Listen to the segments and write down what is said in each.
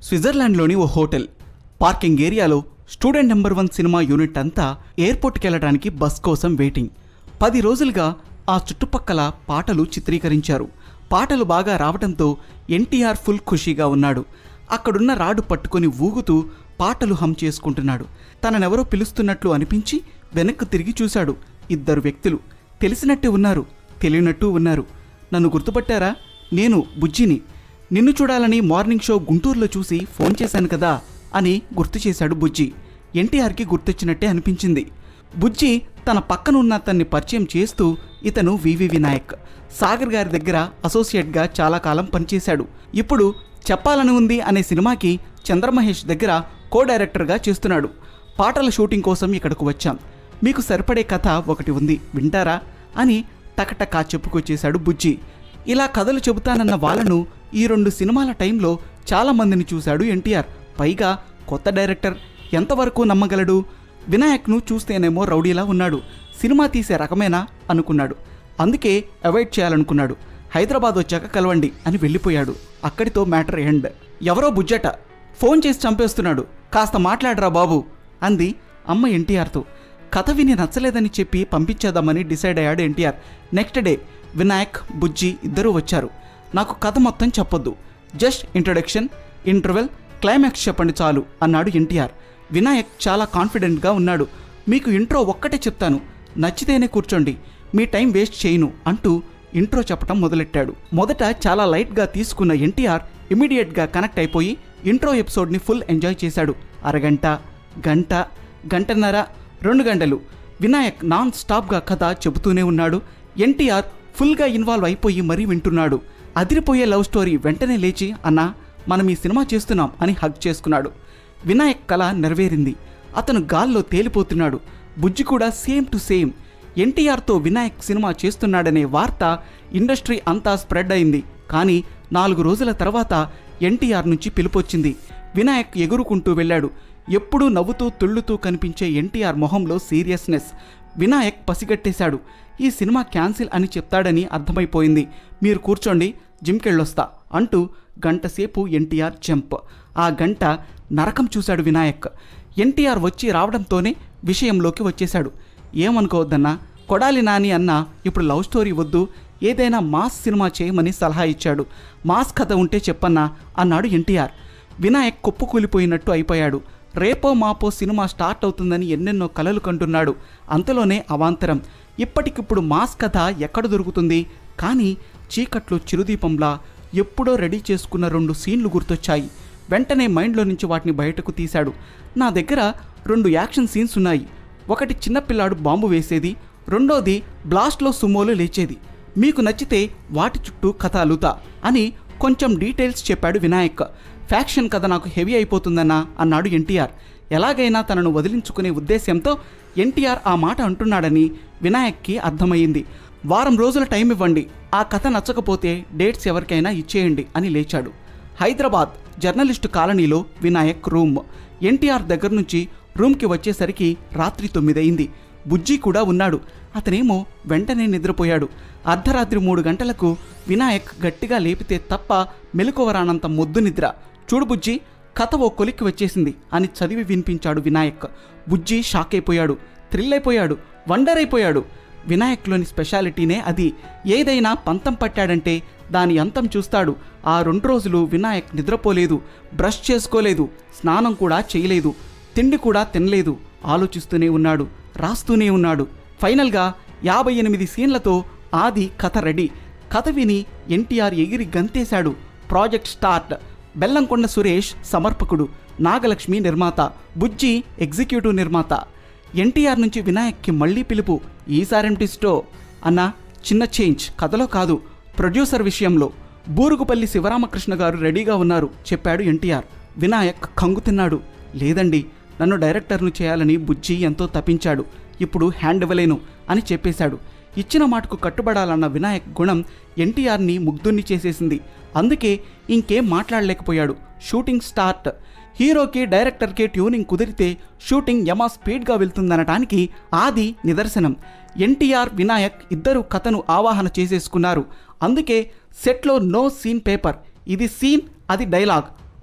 స్విట్జర్లాండ్లోని ఓ hotel parking ఏరియాలో student number one cinema unit అంతా ఎయిర్పోర్ట్కి వెళ్ళడానికి బస్ కోసం వెయిటింగ్ పది రోజులుగా ఆ చుట్టుపక్కల పాటలు చిత్రీకరించారు పాటలు బాగా రావడంతో ఎన్టీఆర్ ఫుల్ ఖుషీగా ఉన్నాడు అక్కడున్న రాడు పట్టుకొని ఊగుతూ పాటలు హమ్ చేసుకుంటున్నాడు తననెవరో పిలుస్తున్నట్లు అనిపించి వెనక్కు తిరిగి చూశాడు ఇద్దరు వ్యక్తులు తెలిసినట్టే ఉన్నారు తెలియనట్టు ఉన్నారు నన్ను గుర్తుపట్టారా నేను బుజ్జిని నిన్ను చూడాలని మార్నింగ్ షో గుంటూరులో చూసి ఫోన్ చేశాను కదా అని గుర్తు చేశాడు బుజ్జి ఎన్టీఆర్కి గుర్తొచ్చినట్టే అనిపించింది బుజ్జి తన పక్కనున్న అతన్ని పరిచయం చేస్తూ ఇతను వివి వినాయక్ సాగర్ గారి దగ్గర అసోసియేట్గా చాలా కాలం పనిచేశాడు ఇప్పుడు చెప్పాలని ఉంది అనే సినిమాకి చంద్రమహేష్ దగ్గర కో డైరెక్టర్గా చేస్తున్నాడు పాటల షూటింగ్ కోసం ఇక్కడకు వచ్చాం మీకు సరిపడే కథ ఒకటి ఉంది వింటారా అని టకటకా చెప్పుకొచ్చేశాడు బుజ్జి ఇలా కథలు చెబుతానన్న వాళ్ళను ఈ రెండు సినిమాల టైంలో చాలా మందిని చూశాడు ఎన్టీఆర్ పైగా కొత్త డైరెక్టర్ ఎంతవరకు నమ్మగలడు వినాయక్ను చూస్తేనేమో రౌడీలా ఉన్నాడు సినిమా తీసే రకమేనా అనుకున్నాడు అందుకే అవాయిడ్ చేయాలనుకున్నాడు హైదరాబాద్ వచ్చాక కలవండి అని వెళ్ళిపోయాడు అక్కడితో మ్యాటర్ ఎండ్ ఎవరో బుజ్జట ఫోన్ చేసి చంపేస్తున్నాడు కాస్త మాట్లాడరా బాబు అంది అమ్మ ఎన్టీఆర్తో కథ విని నచ్చలేదని చెప్పి పంపించేద్దామని డిసైడ్ అయ్యాడు ఎన్టీఆర్ నెక్స్ట్ డే వినాయక్ బుజ్జి ఇద్దరూ వచ్చారు నాకు కథ మొత్తం చెప్పొద్దు జస్ట్ ఇంట్రడక్షన్ ఇంటర్వెల్ క్లైమాక్స్ చెప్పండి చాలు అన్నాడు ఎన్టీఆర్ వినాయక్ చాలా కాన్ఫిడెంట్గా ఉన్నాడు మీకు ఇంట్రో ఒక్కటే చెప్తాను నచ్చితేనే కూర్చోండి మీ టైం వేస్ట్ చేయను అంటూ ఇంట్రో చెప్పటం మొదలెట్టాడు మొదట చాలా లైట్గా తీసుకున్న ఎన్టీఆర్ ఇమీడియట్గా కనెక్ట్ అయిపోయి ఇంట్రో ఎపిసోడ్ని ఫుల్ ఎంజాయ్ చేశాడు అరగంట గంట గంటన్నర రెండు గంటలు వినాయక్ నాన్ స్టాప్గా కథ చెబుతూనే ఉన్నాడు ఎన్టీఆర్ ఫుల్గా ఇన్వాల్వ్ అయిపోయి మరీ వింటున్నాడు అదిరిపోయే లవ్ స్టోరీ వెంటనే లేచి అన్నా మనం ఈ సినిమా చేస్తున్నాం అని హగ్ చేసుకున్నాడు వినాయక్ కళ నెరవేరింది అతను గాల్లో తేలిపోతున్నాడు బుజ్జి కూడా సేమ్ టు సేమ్ ఎన్టీఆర్తో వినాయక్ సినిమా చేస్తున్నాడనే వార్త ఇండస్ట్రీ అంతా స్ప్రెడ్ అయింది కానీ నాలుగు రోజుల తర్వాత ఎన్టీఆర్ నుంచి పిలుపొచ్చింది వినాయక్ ఎగురుకుంటూ వెళ్ళాడు ఎప్పుడూ నవ్వుతూ తుళ్ళుతూ కనిపించే ఎన్టీఆర్ మొహంలో సీరియస్నెస్ వినాయక్ పసిగట్టేశాడు ఈ సినిమా క్యాన్సిల్ అని చెప్తాడని అర్థమైపోయింది మీరు కూర్చోండి జిమ్కెళ్ళొస్తా అంటూ గంటసేపు ఎన్టీఆర్ జంప్ ఆ గంట నరకం చూశాడు వినాయక్ ఎన్టీఆర్ వచ్చి రావడంతోనే విషయంలోకి వచ్చేశాడు ఏమనుకోవద్దన్నా కొడాలి నాని అన్న ఇప్పుడు లవ్ స్టోరీ వద్దు ఏదైనా మాస్ సినిమా చేయమని సలహా ఇచ్చాడు మాస్ కథ ఉంటే చెప్పన్నా అన్నాడు ఎన్టీఆర్ వినాయక్ కుప్పకూలిపోయినట్టు అయిపోయాడు రేపో మాపో సినిమా స్టార్ట్ అవుతుందని ఎన్నెన్నో కలలు కంటున్నాడు అంతలోనే అవాంతరం ఇప్పటికిప్పుడు మాస్ కథ ఎక్కడ దొరుకుతుంది కానీ చీకట్లో చిరుదీపంలా ఎప్పుడో రెడీ చేసుకున్న రెండు సీన్లు గుర్తొచ్చాయి వెంటనే మైండ్లో నుంచి వాటిని బయటకు తీశాడు నా దగ్గర రెండు యాక్షన్ సీన్స్ ఉన్నాయి ఒకటి చిన్నపిల్లాడు బాంబు వేసేది రెండోది బ్లాస్ట్లో సుమోలు లేచేది మీకు నచ్చితే వాటి చుట్టూ కథ అలుతా అని కొంచెం డీటెయిల్స్ చెప్పాడు వినాయక్ ఫ్యాక్షన్ కథ నాకు హెవీ అయిపోతుందన్నా అన్నాడు ఎన్టీఆర్ ఎలాగైనా తనను వదిలించుకునే ఉద్దేశ్యంతో ఎన్టీఆర్ ఆ మాట అంటున్నాడని వినాయక్కి అర్థమయ్యింది వారం రోజుల టైం ఇవ్వండి ఆ కథ నచ్చకపోతే డేట్స్ ఎవరికైనా ఇచ్చేయండి అని లేచాడు హైదరాబాద్ జర్నలిస్టు కాలనీలో వినాయక్ రూమ్ ఎన్టీఆర్ దగ్గర నుంచి రూమ్కి వచ్చేసరికి రాత్రి తొమ్మిదయింది బుజ్జి కూడా ఉన్నాడు అతనేమో వెంటనే నిద్రపోయాడు అర్ధరాత్రి మూడు గంటలకు వినాయక్ గట్టిగా లేపితే తప్ప మెలకువరానంత మొద్దు నిద్ర చూడు బుజ్జి కథ ఓ కొలిక్కి వచ్చేసింది అని చదివి వినిపించాడు వినాయక్ బుజ్జి షాక్ అయిపోయాడు థ్రిల్ అయిపోయాడు వండర్ అయిపోయాడు వినాయక్లోని స్పెషాలిటీనే అది ఏదైనా పంతం పట్టాడంటే దాని అంతం చూస్తాడు ఆ రెండు రోజులు వినాయక్ నిద్రపోలేదు బ్రష్ చేసుకోలేదు స్నానం కూడా చేయలేదు తిండి కూడా తినలేదు ఆలోచిస్తూనే ఉన్నాడు రాస్తూనే ఉన్నాడు ఫైనల్గా యాభై ఎనిమిది సీన్లతో ఆది కథ రెడీ కథ విని ఎన్టీఆర్ ఎగిరి గంతేశాడు ప్రాజెక్ట్ స్టార్ట్ బెల్లంకొండ సురేష్ సమర్పకుడు నాగలక్ష్మి నిర్మాత బుజ్జి ఎగ్జిక్యూటివ్ నిర్మాత ఎన్టీఆర్ నుంచి వినాయక్కి మళ్ళీ పిలుపు ఈసారేం టిస్టో అన్న చిన్న చేంజ్ కథలో కాదు ప్రొడ్యూసర్ విషయంలో బూరుగుపల్లి శివరామకృష్ణ గారు రెడీగా ఉన్నారు చెప్పాడు ఎన్టీఆర్ వినాయక్ కంగు తిన్నాడు లేదండి నన్ను డైరెక్టర్ను చేయాలని బుజ్జి ఎంతో తప్పించాడు ఇప్పుడు హ్యాండ్ ఇవ్వలేను అని చెప్పేశాడు ఇచ్చిన మాటకు కట్టుబడాలన్న వినాయక్ గుణం ఎన్టీఆర్ని ముగ్ధుణ్ణి చేసేసింది అందుకే ఇంకేం మాట్లాడలేకపోయాడు షూటింగ్ స్టార్ట్ హీరోకి డైరెక్టర్కి ట్యూనింగ్ కుదిరితే షూటింగ్ యమా స్పీడ్గా వెళ్తుందనటానికి ఆది నిదర్శనం ఎన్టీఆర్ వినాయక్ ఇద్దరు కథను ఆవాహన చేసేసుకున్నారు అందుకే సెట్లో నో సీన్ పేపర్ ఇది సీన్ అది డైలాగ్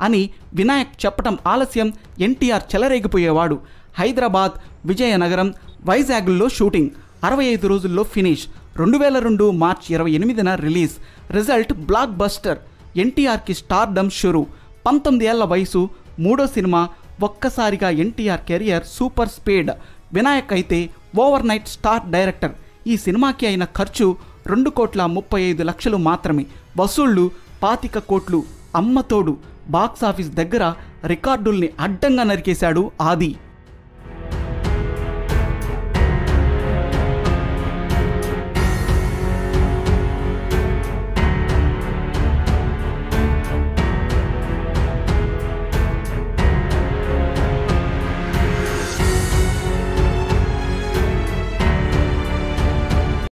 అని వినాయక్ చెప్పటం ఆలస్యం ఎన్టీఆర్ చెలరేగిపోయేవాడు హైదరాబాద్ విజయనగరం వైజాగ్లో షూటింగ్ అరవై ఐదు రోజుల్లో ఫినిష్ రెండు వేల రెండు మార్చ్ ఇరవై ఎనిమిదిన రిలీజ్ రిజల్ట్ బ్లాక్ బస్టర్ ఎన్టీఆర్కి స్టార్డమ్ షురు పంతొమ్మిది ఏళ్ల వయసు మూడో సినిమా ఒక్కసారిగా NTR career super speed Vinayak అయితే ఓవర్ నైట్ స్టార్ డైరెక్టర్ ఈ సినిమాకి అయిన ఖర్చు రెండు కోట్ల ముప్పై ఐదు లక్షలు మాత్రమే వసూళ్లు పాతిక కోట్లు అమ్మతోడు బాక్సాఫీస్ దగ్గర రికార్డుల్ని అడ్డంగా నరికేశాడు ఆది